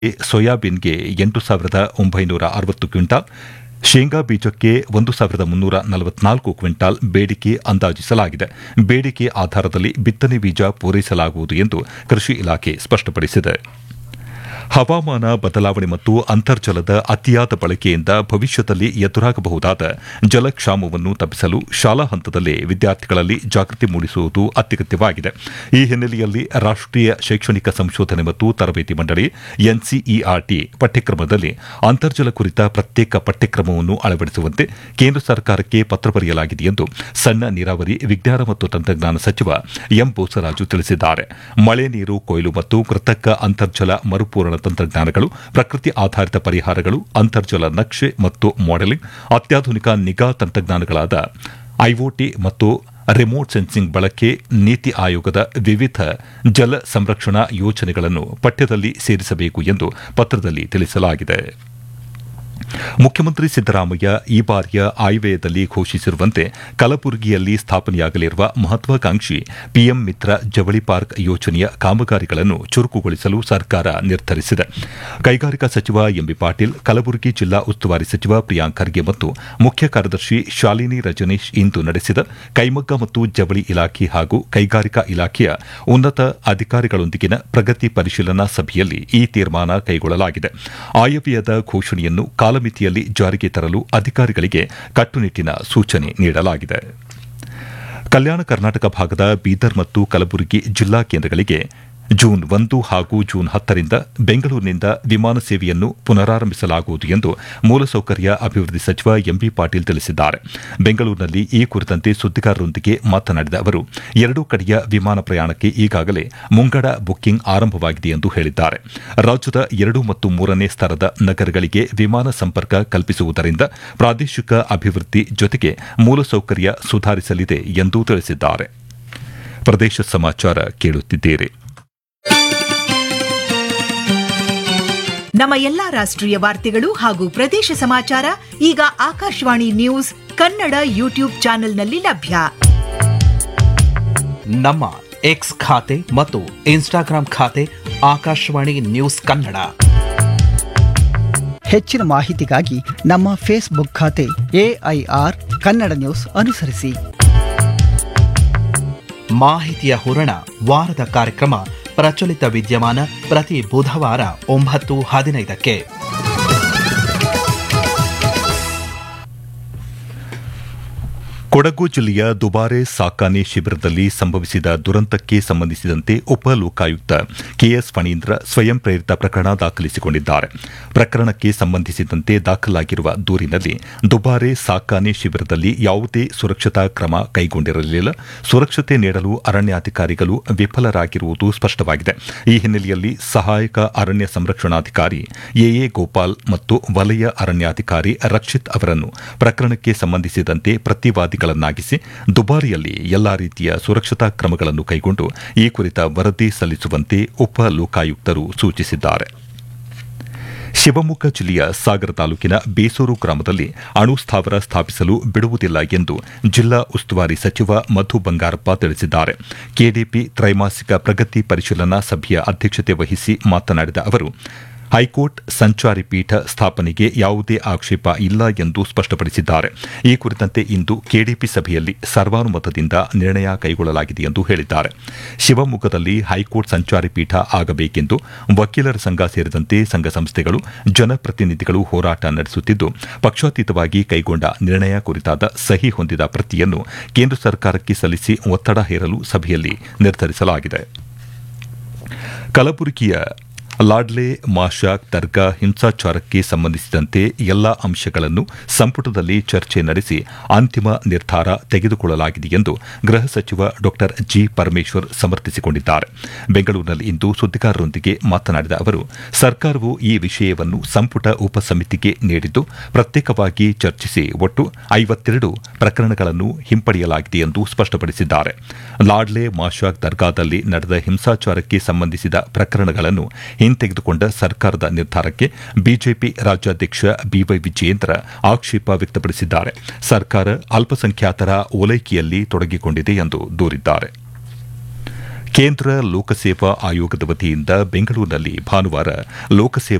ಸೋಯಾಬೀನ್ಗೆ ಎಂಟು ಸಾವಿರದ ಒಂಬೈನೂರ ಅರವತ್ತು ಕ್ವಿಂಟಾಲ್ ಶೇಂಗಾ ಬೀಜಕ್ಕೆ ಒಂದು ಸಾವಿರದ ಮುನ್ನೂರ ನಲವತ್ನಾಲ್ಕು ಕ್ವಿಂಟಾಲ್ ಬೇಡಿಕೆ ಅಂದಾಜಿಸಲಾಗಿದೆ ಬೇಡಿಕೆ ಆಧಾರದಲ್ಲಿ ಬಿತ್ತನೆ ಬೀಜ ಪೂರೈಸಲಾಗುವುದು ಎಂದು ಕೃಷಿ ಇಲಾಖೆ ಸ್ಪಷ್ಟಪಡಿಸಿದೆ ಹವಾಮಾನ ಬದಲಾವಣೆ ಮತ್ತು ಅಂತರ್ಜಲದ ಅತಿಯಾದ ಬಳಕೆಯಿಂದ ಭವಿಷ್ಯದಲ್ಲಿ ಎದುರಾಗಬಹುದಾದ ಜಲಕ್ಷಾಮವನ್ನು ತಪ್ಪಿಸಲು ಶಾಲಾ ಹಂತದಲ್ಲೇ ವಿದ್ಯಾರ್ಥಿಗಳಲ್ಲಿ ಜಾಗೃತಿ ಮೂಡಿಸುವುದು ಅತ್ಯಗತ್ಯವಾಗಿದೆ ಈ ಹಿನ್ನೆಲೆಯಲ್ಲಿ ರಾಷ್ಟೀಯ ಶೈಕ್ಷಣಿಕ ಸಂಶೋಧನೆ ಮತ್ತು ತರಬೇತಿ ಮಂಡಳಿ ಎನ್ಸಿಇಆರ್ಟಿ ಪಠ್ಯಕ್ರಮದಲ್ಲಿ ಅಂತರ್ಜಲ ಕುರಿತ ಪ್ರತ್ಯೇಕ ಪಠ್ಯಕ್ರಮವನ್ನು ಅಳವಡಿಸುವಂತೆ ಕೇಂದ್ರ ಸರ್ಕಾರಕ್ಕೆ ಪತ್ರ ಬರೆಯಲಾಗಿದೆ ಎಂದು ಸಣ್ಣ ನೀರಾವರಿ ವಿಜ್ಞಾನ ಮತ್ತು ತಂತ್ರಜ್ಞಾನ ಸಚಿವ ಎಂ ಬೋಸರಾಜು ತಿಳಿಸಿದ್ದಾರೆ ಮಳೆ ನೀರು ಕೊಯ್ಲು ಮತ್ತು ಕೃತಕ ಅಂತರ್ಜಲ ಮರುಪೂರಣ ತಂತ್ರಜ್ಞಾನಗಳು ಪ್ರಕೃತಿ ಆಧಾರಿತ ಪರಿಹಾರಗಳು ಅಂತರ್ಜಲ ನಕ್ಷೆ ಮತ್ತು ಮಾಡೆಲಿಂಗ್ ಅತ್ಯಾಧುನಿಕ ನಿಗಾ ತಂತ್ರಜ್ಞಾನಗಳಾದ ಐಒಟಿ ಮತ್ತು ರಿಮೋಟ್ ಸೆನ್ಸಿಂಗ್ ಬಳಕೆ ನೀತಿ ಆಯೋಗದ ವಿವಿಧ ಜಲ ಸಂರಕ್ಷಣಾ ಯೋಜನೆಗಳನ್ನು ಪಠ್ಯದಲ್ಲಿ ಸೇರಿಸಬೇಕು ಎಂದು ಪತ್ರದಲ್ಲಿ ತಿಳಿಸಲಾಗಿದೆ ಮುಖ್ಯಮಂತ್ರಿ ಸಿದ್ದರಾಮಯ್ಯ ಈ ಬಾರಿಯ ಆಯವ್ಯಯದಲ್ಲಿ ಘೋಷಿಸಿರುವಂತೆ ಕಲಬುರಗಿಯಲ್ಲಿ ಸ್ಥಾಪನೆಯಾಗಲಿರುವ ಮಹತ್ವಾಕಾಂಕ್ಷಿ ಪಿಎಂ ಮಿತ್ರ ಜವಳಿ ಪಾರ್ಕ್ ಯೋಜನೆಯ ಕಾಮಗಾರಿಗಳನ್ನು ಚುರುಕುಗೊಳಿಸಲು ಸರ್ಕಾರ ನಿರ್ಧರಿಸಿದೆ ಕೈಗಾರಿಕಾ ಸಚಿವ ಎಂಬಿ ಪಾಟೀಲ್ ಕಲಬುರಗಿ ಜಿಲ್ಲಾ ಉಸ್ತುವಾರಿ ಸಚಿವ ಪ್ರಿಯಾಂಕ್ ಖರ್ಗೆ ಮತ್ತು ಮುಖ್ಯ ಕಾರ್ಯದರ್ಶಿ ಶಾಲಿನಿ ರಜನೀಶ್ ಇಂದು ನಡೆಸಿದ ಕೈಮಗ್ಗ ಮತ್ತು ಜವಳಿ ಇಲಾಖೆ ಹಾಗೂ ಕೈಗಾರಿಕಾ ಇಲಾಖೆಯ ಉನ್ನತ ಅಧಿಕಾರಿಗಳೊಂದಿಗಿನ ಪ್ರಗತಿ ಪರಿಶೀಲನಾ ಸಭೆಯಲ್ಲಿ ಈ ತೀರ್ಮಾನ ಕೈಗೊಳ್ಳಲಾಗಿದೆ ಆಯವ್ಯಯದ ಘೋಷಣೆಯನ್ನು ಕಾಲಮಿತಿಯಲ್ಲಿ ಜಾರಿಗೆ ತರಲು ಅಧಿಕಾರಿಗಳಿಗೆ ಕಟ್ಟುನಿಟ್ಟಿನ ಸೂಚನೆ ನೀಡಲಾಗಿದೆ ಕಲ್ಯಾಣ ಕರ್ನಾಟಕ ಭಾಗದ ಬೀದರ್ ಮತ್ತು ಕಲಬುರಗಿ ಜಿಲ್ಲಾ ಕೇಂದ್ರಗಳಿಗೆ ಜೂನ್ ಒಂದು ಹಾಗೂ ಜೂನ್ ಹತ್ತರಿಂದ ಬೆಂಗಳೂರಿನಿಂದ ವಿಮಾನ ಸೇವೆಯನ್ನು ಪುನರಾರಂಭಿಸಲಾಗುವುದು ಎಂದು ಮೂಲಸೌಕರ್ಯ ಅಭಿವೃದ್ಧಿ ಸಚಿವ ಎಂಬಿ ಪಾಟೀಲ್ ತಿಳಿಸಿದ್ದಾರೆ ಬೆಂಗಳೂರಿನಲ್ಲಿ ಈ ಕುರಿತಂತೆ ಸುದ್ದಿಗಾರರೊಂದಿಗೆ ಮಾತನಾಡಿದ ಅವರು ಎರಡೂ ಕಡೆಯ ವಿಮಾನ ಪ್ರಯಾಣಕ್ಕೆ ಈಗಾಗಲೇ ಮುಂಗಡ ಬುಕ್ಕಿಂಗ್ ಆರಂಭವಾಗಿದೆ ಎಂದು ಹೇಳಿದ್ದಾರೆ ರಾಜ್ಯದ ಎರಡು ಮತ್ತು ಮೂರನೇ ಸ್ತರದ ನಗರಗಳಿಗೆ ವಿಮಾನ ಸಂಪರ್ಕ ಕಲ್ಪಿಸುವುದರಿಂದ ಪ್ರಾದೇಶಿಕ ಅಭಿವೃದ್ಧಿ ಜೊತೆಗೆ ಮೂಲಸೌಕರ್ಯ ಸುಧಾರಿಸಲಿದೆ ಎಂದು ತಿಳಿಸಿದ್ದಾರೆ ಪ್ರದೇಶ ಸಮಾಚಾರ ಕೇಳುತ್ತಿದ್ದೀರಿ ನಮ್ಮ ಎಲ್ಲಾ ರಾಷ್ಟ್ರೀಯ ವಾರ್ತೆಗಳು ಹಾಗೂ ಪ್ರದೇಶ ಸಮಾಚಾರ ಈಗ ಆಕಾಶವಾಣಿ ನ್ಯೂಸ್ ಕನ್ನಡ ಯೂಟ್ಯೂಬ್ ಚಾನೆಲ್ನಲ್ಲಿ ಲಭ್ಯ ನಮ್ಮ ಎಕ್ಸ್ ಖಾತೆ ಮತ್ತು ಇನ್ಸ್ಟಾಗ್ರಾಂ ಖಾತೆ ಆಕಾಶವಾಣಿ ನ್ಯೂಸ್ ಕನ್ನಡ ಹೆಚ್ಚಿನ ಮಾಹಿತಿಗಾಗಿ ನಮ್ಮ ಫೇಸ್ಬುಕ್ ಖಾತೆ ಎಐಆರ್ ಕನ್ನಡ ನ್ಯೂಸ್ ಅನುಸರಿಸಿ ಮಾಹಿತಿಯ ಹೂರಣ ವಾರದ ಕಾರ್ಯಕ್ರಮ ಪ್ರಚಲಿತ ವಿದ್ಯಮಾನ ಪ್ರತಿ ಬುಧವಾರ ಒಂಬತ್ತು ಹದಿನೈದಕ್ಕೆ ಕೊಡಗು ಜಿಲ್ಲೆಯ ದುಬಾರೆ ಸಾಕಾನೆ ಶಿಬಿರದಲ್ಲಿ ಸಂಭವಿಸಿದ ದುರಂತಕ್ಕೆ ಸಂಬಂಧಿಸಿದಂತೆ ಉಪ ಲೋಕಾಯುಕ್ತ ಕೆಎಸ್ ಫಣೀಂದ್ರ ಸ್ವಯಂ ಪ್ರೇರಿತ ಪ್ರಕರಣ ದಾಖಲಿಸಿಕೊಂಡಿದ್ದಾರೆ ಪ್ರಕರಣಕ್ಕೆ ಸಂಬಂಧಿಸಿದಂತೆ ದಾಖಲಾಗಿರುವ ದೂರಿನಲ್ಲಿ ದುಬಾರೆ ಸಾಕಾನೆ ಶಿಬಿರದಲ್ಲಿ ಯಾವುದೇ ಸುರಕ್ಷತಾ ಕ್ರಮ ಕೈಗೊಂಡಿರಲಿಲ್ಲ ಸುರಕ್ಷತೆ ನೀಡಲು ಅರಣ್ಯಾಧಿಕಾರಿಗಳು ವಿಫಲರಾಗಿರುವುದು ಸ್ಪಷ್ಟವಾಗಿದೆ ಈ ಹಿನ್ನೆಲೆಯಲ್ಲಿ ಸಹಾಯಕ ಅರಣ್ಯ ಸಂರಕ್ಷಣಾಧಿಕಾರಿ ಎಎ ಗೋಪಾಲ್ ಮತ್ತು ವಲಯ ಅರಣ್ಯಾಧಿಕಾರಿ ರಕ್ಷಿತ್ ಅವರನ್ನು ಪ್ರಕರಣಕ್ಕೆ ಸಂಬಂಧಿಸಿದಂತೆ ಪ್ರತಿವಾದಿಗಳನ್ನಾಗಿಸಿ ದುಬಾರಿಯಲ್ಲಿ ಎಲ್ಲಾ ರೀತಿಯ ಸುರಕ್ಷತಾ ಕ್ರಮಗಳನ್ನು ಕೈಗೊಂಡು ಈ ಕುರಿತ ವರದಿ ಸಲ್ಲಿಸುವಂತೆ ಉಪ ಲೋಕಾಯುಕ್ತರು ಸೂಚಿಸಿದ್ದಾರೆ ಶಿವಮೊಗ್ಗ ಜಿಲ್ಲೆಯ ಸಾಗರ ತಾಲೂಕಿನ ಬೇಸೂರು ಗ್ರಾಮದಲ್ಲಿ ಅಣು ಸ್ಥಾವರ ಸ್ಥಾಪಿಸಲು ಬಿಡುವುದಿಲ್ಲ ಎಂದು ಜಿಲ್ಲಾ ಉಸ್ತುವಾರಿ ಸಚಿವ ಮಧು ಬಂಗಾರಪ್ಪ ತಿಳಿಸಿದ್ದಾರೆ ಕೆಡಿಪಿ ತ್ರೈಮಾಸಿಕ ಪ್ರಗತಿ ಪರಿಶೀಲನಾ ಸಭೆಯ ಅಧ್ಯಕ್ಷತೆ ವಹಿಸಿ ಮಾತನಾಡಿದ ಅವರು ಹೈಕೋರ್ಟ್ ಸಂಚಾರಿ ಪೀಠ ಸ್ಥಾಪನೆಗೆ ಯಾವುದೇ ಆಕ್ಷೇಪ ಇಲ್ಲ ಎಂದು ಸ್ಪಷ್ಟಪಡಿಸಿದ್ದಾರೆ ಈ ಕುರಿತಂತೆ ಇಂದು ಕೆಡಿಪಿ ಸಭೆಯಲ್ಲಿ ಸರ್ವಾನುಮತದಿಂದ ನಿರ್ಣಯ ಕೈಗೊಳ್ಳಲಾಗಿದೆ ಎಂದು ಹೇಳಿದ್ದಾರೆ ಶಿವಮೊಗ್ಗದಲ್ಲಿ ಹೈಕೋರ್ಟ್ ಸಂಚಾರಿ ಪೀಠ ಆಗಬೇಕೆಂದು ವಕೀಲರ ಸಂಘ ಸೇರಿದಂತೆ ಸಂಘ ಸಂಸ್ಥೆಗಳು ಜನಪ್ರತಿನಿಧಿಗಳು ಹೋರಾಟ ನಡೆಸುತ್ತಿದ್ದು ಪಕ್ಷಾತೀತವಾಗಿ ಕೈಗೊಂಡ ನಿರ್ಣಯ ಕುರಿತಾದ ಸಹಿ ಹೊಂದಿದ ಪ್ರತಿಯನ್ನು ಕೇಂದ್ರ ಸರ್ಕಾರಕ್ಕೆ ಸಲ್ಲಿಸಿ ಒತ್ತಡ ಹೇರಲು ಸಭೆಯಲ್ಲಿ ನಿರ್ಧರಿಸಲಾಗಿದೆ ಕಲಬುರಗಿಯ ಲಾಡ್ಲೆ ಮಾಶಾಕ್ ದರ್ಗಾ ಹಿಂಸಾಚಾರಕ್ಕೆ ಸಂಬಂಧಿಸಿದಂತೆ ಎಲ್ಲಾ ಅಂಶಗಳನ್ನು ಸಂಪುಟದಲ್ಲಿ ಚರ್ಚೆ ನಡೆಸಿ ಅಂತಿಮ ನಿರ್ಧಾರ ತೆಗೆದುಕೊಳ್ಳಲಾಗಿದೆ ಎಂದು ಗೃಹ ಸಚಿವ ಡಾ ಜಿ ಪರಮೇಶ್ವರ್ ಸಮರ್ಥಿಸಿಕೊಂಡಿದ್ದಾರೆ ಬೆಂಗಳೂರಿನಲ್ಲಿಂದು ಸುದ್ದಿಗಾರರೊಂದಿಗೆ ಮಾತನಾಡಿದ ಅವರು ಸರ್ಕಾರವು ಈ ವಿಷಯವನ್ನು ಸಂಪುಟ ಉಪಸಮಿತಿಗೆ ನೀಡಿದ್ದು ಪ್ರತ್ಯೇಕವಾಗಿ ಚರ್ಚಿಸಿ ಒಟ್ಟು ಐವತ್ತೆರಡು ಪ್ರಕರಣಗಳನ್ನು ಹಿಂಪಡೆಯಲಾಗಿದೆ ಎಂದು ಸ್ಪಷ್ಟಪಡಿಸಿದ್ದಾರೆ ಲಾಡ್ಲೆ ಮಾಶಾಕ್ ದರ್ಗಾದಲ್ಲಿ ನಡೆದ ಹಿಂಸಾಚಾರಕ್ಕೆ ಸಂಬಂಧಿಸಿದ ಪ್ರಕರಣಗಳನ್ನು ಹಿಂತೆಗೆದುಕೊಂಡ ಸರ್ಕಾರದ ನಿರ್ಧಾರಕ್ಕೆ ಬಿಜೆಪಿ ರಾಜ್ಯಾಧ್ಯಕ್ಷ ಬಿವೈ ವಿಜಯೇಂದ್ರ ಆಕ್ಷೇಪ ವ್ಯಕ್ತಪಡಿಸಿದ್ದಾರೆ ಸರ್ಕಾರ ಅಲ್ಪಸಂಖ್ಯಾತರ ಓಲೈಕೆಯಲ್ಲಿ ತೊಡಗಿಕೊಂಡಿದೆ ಎಂದು ದೂರಿದ್ದಾರೆ ಕೇಂದ್ರ ಲೋಕಸೇವಾ ಆಯೋಗದ ವತಿಯಿಂದ ಬೆಂಗಳೂರಿನಲ್ಲಿ ಭಾನುವಾರ ಲೋಕಸೇವಾ